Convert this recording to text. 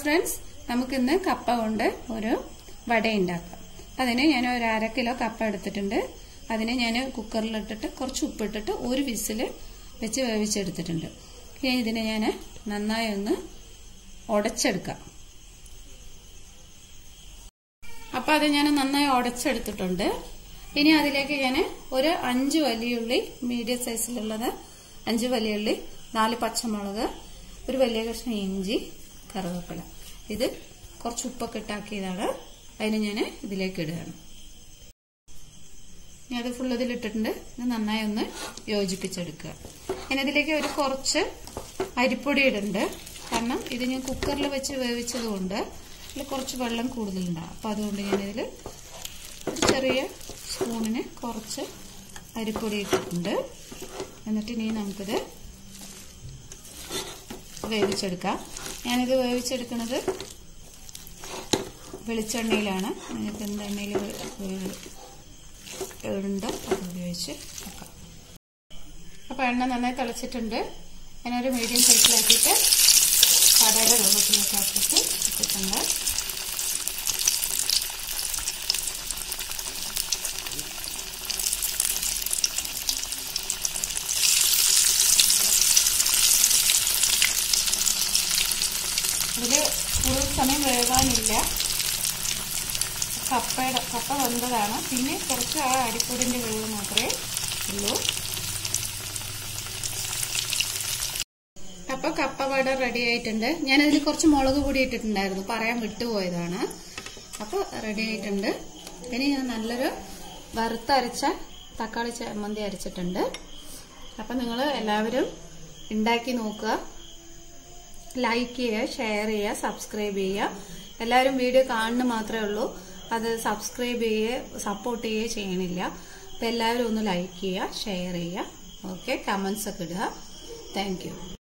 friends നമുക്കിന്ന് കപ്പ കൊണ്ട് ഒരു വട ഉണ്ടാക്കാം അതിന് ഞാൻ ഒരു അര കിലോ കപ്പ എടുത്തിട്ടുണ്ട് അതിനെ ഞാൻ കുക്കറിലിട്ടിട്ട് കുറച്ച് ഉപ്പിട്ടിട്ട് ഒരു വിസിൽ വെച്ച് വേവിച്ചെടുത്തിട്ടുണ്ട് ഇനി ഇതിനെ ഞാൻ നന്നായി ഒന്ന് ഉടച്ചെടുക്കാം അപ്പം അത് ഞാൻ നന്നായി ഉടച്ചെടുത്തിട്ടുണ്ട് ഇനി അതിലേക്ക് ഞാൻ ഒരു അഞ്ച് വലിയുള്ളി മീഡിയം സൈസിലുള്ളത് അഞ്ച് വലിയുള്ളി നാല് പച്ചമുളക് ഒരു വലിയ കഷ്ണം ഇഞ്ചി കറുവേപ്പില ഇത് കുറച്ച് ഉപ്പൊക്കെ ഇട്ടാക്കിയതാണ് അതിന് ഞാൻ ഇതിലേക്ക് ഇടുകയാണ് ഇനി അത് ഫുൾ ഇതിലിട്ടിട്ടുണ്ട് ഇത് നന്നായി ഒന്ന് യോജിപ്പിച്ചെടുക്കുക ഇനി ഇതിലേക്ക് ഒരു കുറച്ച് അരിപ്പൊടി ഇടുന്നുണ്ട് കാരണം ഇത് ഞാൻ കുക്കറിൽ വെച്ച് വേവിച്ചത് കൊണ്ട് ഇതിൽ കുറച്ച് വെള്ളം കൂടുതലുണ്ടാകും അപ്പം അതുകൊണ്ട് ഞാനിതിൽ ഒരു ചെറിയ സ്പൂണിന് കുറച്ച് അരിപ്പൊടി ഇട്ടിട്ടുണ്ട് എന്നിട്ട് ഇനി നമുക്കിത് വേവിച്ചെടുക്കാം ഞാനിത് വേവിച്ചെടുക്കുന്നത് വെളിച്ചെണ്ണയിലാണ് നിങ്ങൾക്ക് എന്ത് എണ്ണയിൽ ഉണ്ടോ അത് ഉപയോഗിച്ച് വെക്കാം അപ്പോൾ എണ്ണ നന്നായി തിളച്ചിട്ടുണ്ട് ഞാനൊരു മീഡിയം സൈസിലാക്കിയിട്ട് കടയുടെ വെള്ളത്തിലേക്ക് ആക്കിയിട്ട് ഇട്ടിട്ടുണ്ട് ഇതിൽ കൂടുതൽ സമയം വേവാനില്ല കപ്പയുടെ കപ്പ വെന്തതാണ് പിന്നെ കുറച്ച് ആ അരിപ്പൊടിൻ്റെ വേവ് മാത്രമേ ഉള്ളൂ അപ്പോൾ കപ്പ വട റെഡി ആയിട്ടുണ്ട് ഞാനതിൽ കുറച്ച് മുളക് പൊടി ഇട്ടിട്ടുണ്ടായിരുന്നു പറയാൻ വിട്ടുപോയതാണ് അപ്പോൾ റെഡി ആയിട്ടുണ്ട് ഇനി ഞാൻ നല്ലൊരു വറുത്തരച്ച തക്കാളി ചമ്മന്തി അരച്ചിട്ടുണ്ട് അപ്പം നിങ്ങൾ എല്ലാവരും ഉണ്ടാക്കി നോക്കുക ലൈക്ക് ചെയ്യുക ഷെയർ ചെയ്യുക സബ്സ്ക്രൈബ് ചെയ്യുക എല്ലാവരും വീഡിയോ കാണുന്ന മാത്രമേ ഉള്ളൂ അത് സബ്സ്ക്രൈബ് ചെയ്യുക സപ്പോർട്ട് ചെയ്യുക ചെയ്യണില്ല അപ്പം എല്ലാവരും ഒന്ന് ലൈക്ക് ചെയ്യുക ഷെയർ ചെയ്യുക ഓക്കെ കമൻസ് ഒക്കെ ഇടുക താങ്ക്